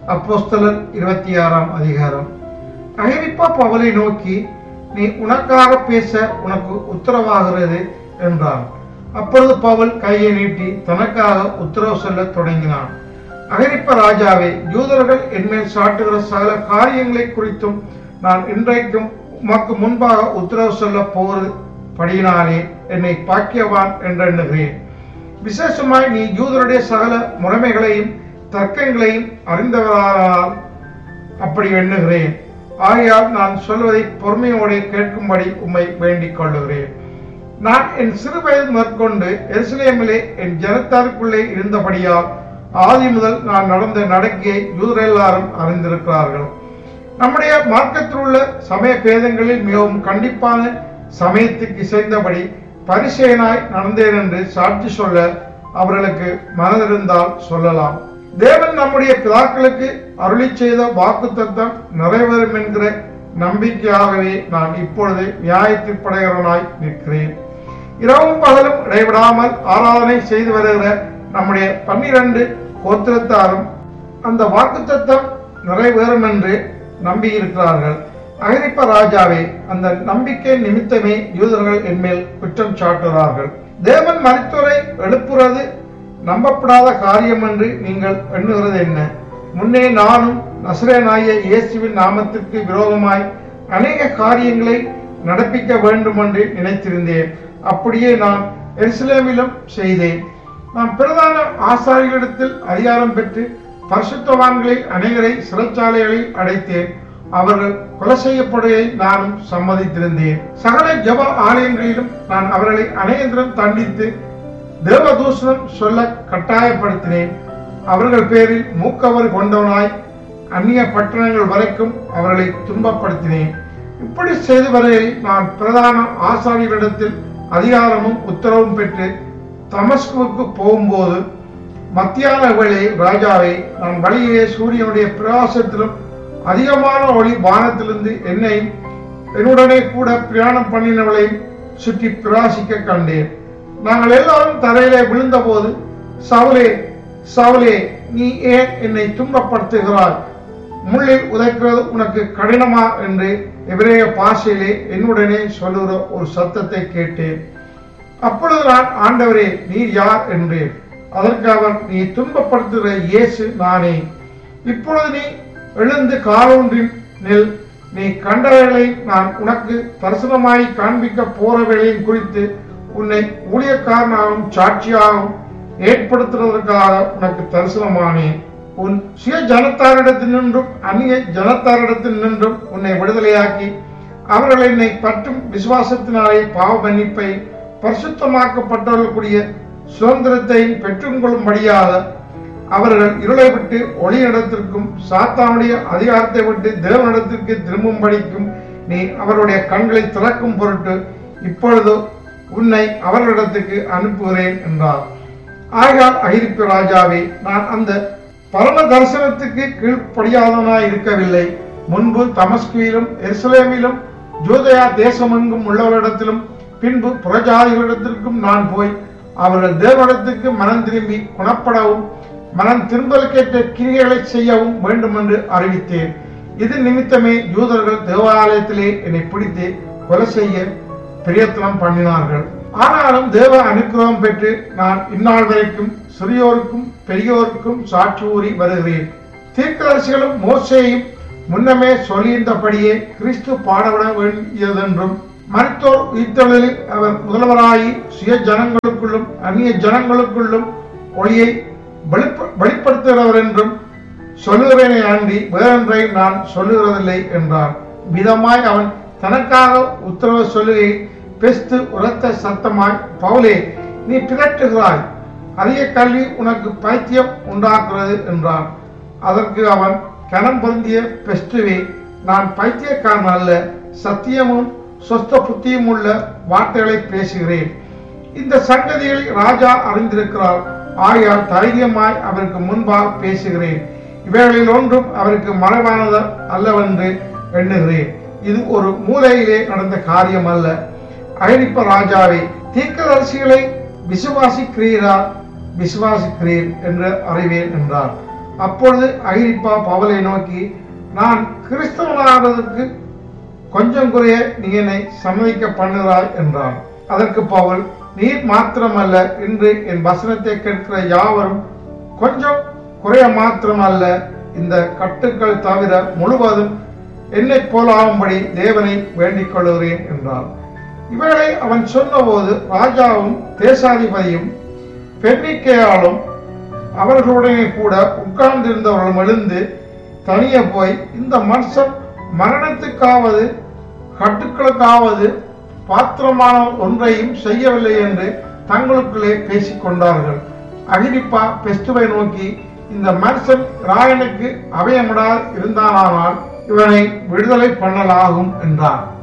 அப்போஸ்தலர் இருபத்தி ஆறாம் அதிகாரம் அகிரிப்பா பவுலை நோக்கி நீ உனக்காக பேச உனக்கு உத்தரவாகிறது என்றான் அப்பொழுது பவுல் கையை நீட்டி தனக்காக உத்தரவு சொல்லத் தொடங்கினான் அகிரிப்ப ராஜாவே யூதர்கள் என்மேல் சாட்டுகிற சகல காரியங்களை குறித்தும் நான் இன்றைக்கும் உமக்கு முன்பாக உத்தரவு சொல்ல போவது படியினாலே என்னை பாக்கியவான் என்றெண்ணுகிறேன் விசேஷமாய் நீ யூதருடைய சகல முறைமைகளையும் தர்க்கங்களையும் அறிந்தவரானால் அப்படி எண்ணுகிறேன் ஆகையால் நான் சொல்வதை பொறுமையோடு கேட்கும்படி உம்மை வேண்டிக் கொள்ளுகிறேன் நான் என் சிறு வயது மேற்கொண்டு எருசலேமிலே என் ஜனத்தாருக்குள்ளே இருந்தபடியால் ஆதி முதல் நான் நடந்த நடக்கையை யூதர் எல்லாரும் அறிந்திருக்கிறார்கள் நம்முடைய மார்க்கத்தில் உள்ள சமய பேதங்களில் மிகவும் கண்டிப்பான சமயத்துக்கு இசைந்தபடி பரிசேனாய் நடந்தேன் என்று சாட்சி சொல்ல அவர்களுக்கு மனதிருந்தால் சொல்லலாம் தேவன் நம்முடைய பிதாக்களுக்கு அருளி செய்த வாக்கு தத்தம் நிறைவேறும் என்கிற நம்பிக்கையாகவே நான் இப்பொழுது நியாயத்திற்படைகிறவனாய் நிற்கிறேன் இரவும் பகலும் இடைவிடாமல் ஆராதனை செய்து வருகிற நம்முடைய பன்னிரண்டு கோத்திரத்தாரும் அந்த வாக்குத்தத்தம் நிறைவேறும் என்று நம்பியிருக்கிறார்கள் அகிரிப்ப ராஜாவே அந்த நம்பிக்கை நிமித்தமே யூதர்கள் என்மேல் குற்றம் சாட்டுகிறார்கள் தேவன் மருத்துவரை எழுப்புறது நம்பப்படாத காரியம் என்று நீங்கள் எண்ணுகிறது என்ன முன்னே நானும் நசரேனாய இயேசுவின் நாமத்திற்கு விரோதமாய் அநேக காரியங்களை நடப்பிக்க வேண்டும் என்று நினைத்திருந்தேன் அப்படியே நான் எருசலேமிலும் செய்தேன் நான் பிரதான ஆசாரிகளிடத்தில் அதிகாரம் பெற்று பரிசுத்தவான்களில் அநேகரை சிறைச்சாலைகளில் அடைத்தேன் அவர்கள் கொலை செய்யப்படுவதை நானும் சம்மதித்திருந்தேன் சகல ஜப ஆலயங்களிலும் நான் அவர்களை அநேகந்திரம் தண்டித்து தேவதூஷணம் சொல்ல கட்டாயப்படுத்தினேன் அவர்கள் பேரில் மூக்கவர் கொண்டவனாய் அந்நிய பட்டணங்கள் வரைக்கும் அவர்களை துன்பப்படுத்தினேன் இப்படி செய்து வரையில் நான் பிரதான ஆசாரியர்களிடத்தில் அதிகாரமும் உத்தரவும் பெற்று தமஸ்குவுக்கு போகும்போது மத்தியான வேளை ராஜாவை நான் வழியிலே சூரியனுடைய பிரகாசத்திலும் அதிகமான ஒளி வானத்திலிருந்து என்னையும் என்னுடனே கூட பிரயாணம் பண்ணினவளையும் சுற்றி பிரகாசிக்க கண்டேன் நாங்கள் எல்லாரும் தரையிலே விழுந்தபோது சவுலே சவுலே நீ ஏன் என்னை துன்பப்படுத்துகிறாய் முள்ளில் உதைக்கிறது உனக்கு கடினமா என்று எபிரேய பாஷையிலே என்னுடனே சொல்லுகிற ஒரு சத்தத்தை கேட்டேன் அப்பொழுது நான் ஆண்டவரே நீர் யார் என்றேன் அதற்கு அவர் நீ துன்பப்படுத்துகிற இயேசு நானே இப்பொழுது நீ எழுந்து காலொன்றின் நெல் நீ கண்டவைகளை நான் உனக்கு தரிசனமாய் காண்பிக்க போறவைகளையும் குறித்து உன்னை ஊழியக்காரனாகவும் சாட்சியாகவும் ஏற்படுத்துவதற்காக உனக்கு தரிசனமானேன் உன் சுய ஜனத்தாரிடத்தில் நின்றும் அந்நிய ஜனத்தாரிடத்தில் நின்றும் உன்னை விடுதலையாக்கி அவர்கள் என்னை பற்றும் விசுவாசத்தினாலே பாவ மன்னிப்பை பரிசுத்தமாக்கப்பட்டவர்களுக்குரிய சுதந்திரத்தையும் பெற்றுக்கொள்ளும்படியாக அவர்கள் இருளை விட்டு ஒளியிடத்திற்கும் சாத்தானுடைய அதிகாரத்தை விட்டு தேவனிடத்திற்கு திரும்பும்படிக்கும் நீ அவருடைய கண்களை திறக்கும் பொருட்டு இப்பொழுது உன்னை அவர்களிடத்துக்கு அனுப்புகிறேன் என்றார் ஆகார் அகிரிப்பு ராஜாவே நான் அந்த பரம தரிசனத்துக்கு கீழ்ப்படியாதவனாய் இருக்கவில்லை முன்பு தமஸ்குவிலும் எருசலேமிலும் ஜூதயா தேசமெங்கும் உள்ளவரிடத்திலும் பின்பு புறஜாதிகளிடத்திற்கும் நான் போய் அவர்கள் தேவனிடத்துக்கு மனம் திரும்பி குணப்படவும் மனம் திரும்பலுக்கேற்ற கிரிகளை செய்யவும் வேண்டும் என்று அறிவித்தேன் இது நிமித்தமே யூதர்கள் தேவாலயத்திலே என்னை பிடித்து கொலை செய்ய பிரயத்தனம் பண்ணினார்கள் ஆனாலும் தேவ அனுக்கிரகம் பெற்று நான் இந்நாள் வரைக்கும் சிறியோருக்கும் பெரியோருக்கும் சாட்சி ஊறி வருகிறேன் தீர்க்கதரிசிகளும் மோசேயும் முன்னமே சொல்லியிருந்தபடியே கிறிஸ்து பாடப்பட வேண்டியதென்றும் மருத்துவர் உயிர்த்தொழிலில் அவர் முதல்வராகி சுய ஜனங்களுக்குள்ளும் அந்நிய ஜனங்களுக்குள்ளும் ஒளியை வெளிப்ப- வெளிப்படுத்துகிறவர் என்றும் சொல்லுகிறேனே ஆண்டி வேறொன்றை நான் சொல்லுகிறதில்லை என்றான் விதமாய் அவன் தனக்காக உத்தரவு சொல்லுகை பெஸ்து உரத்த சத்தமாய் பவுலே நீ பிறட்டுகிறாய் அதிக கல்வி உனக்கு பைத்தியம் உண்டாக்குறது என்றான் அதற்கு அவன் கனம் பொருந்திய பெஸ்டுவே நான் பைத்தியக்காரன் அல்ல சத்தியமும் சொஸ்த புத்தியும் உள்ள வார்த்தைகளை பேசுகிறேன் இந்த சங்கதிகளை ராஜா அறிந்திருக்கிறார் ஆகையால் தைரியமாய் அவருக்கு முன்பாக பேசுகிறேன் இவைகளில் ஒன்றும் அவருக்கு மறைவானது அல்லவென்று எண்ணுகிறேன் இது ஒரு மூலையிலே நடந்த காரியம் அல்ல அகிரிப்ப ராஜாவை தீர்க்கதரிசிகளை விசுவாசிக்கிறீரா விசுவாசிக்கிறேன் என்று அறிவேன் என்றார் அப்பொழுது அகிரிப்பா பவுலை நோக்கி நான் கிறிஸ்தவனாகிறதுக்கு கொஞ்சம் குறைய நீ என்னை சம்மதிக்க பண்ணுகிறாய் என்றான் அதற்கு பவுல் நீர் மாத்திரமல்ல இன்று என் வசனத்தை கேட்கிற யாவரும் கொஞ்சம் குறைய மாத்திரமல்ல இந்த கட்டுக்கள் தவிர முழுவதும் என்னை போலாகும்படி தேவனை வேண்டிக் கொள்கிறேன் என்றான் இவைகளை அவன் சொன்னபோது ராஜாவும் தேசாதிபதியும் பெண்ணிக்கையாலும் அவர்களுடனே கூட உட்கார்ந்திருந்தவர்களும் எழுந்து தனியே போய் இந்த மனுஷன் மரணத்துக்காவது கட்டுக்களுக்காவது பாத்திரமான ஒன்றையும் செய்யவில்லை என்று தங்களுக்குள்ளே பேசிக்கொண்டார்கள் அகிரிப்பா பெஸ்டுவை நோக்கி இந்த மனுஷன் ராயனுக்கு அபயமிடா இருந்தானால் இவனை விடுதலை பண்ணலாகும் என்றான்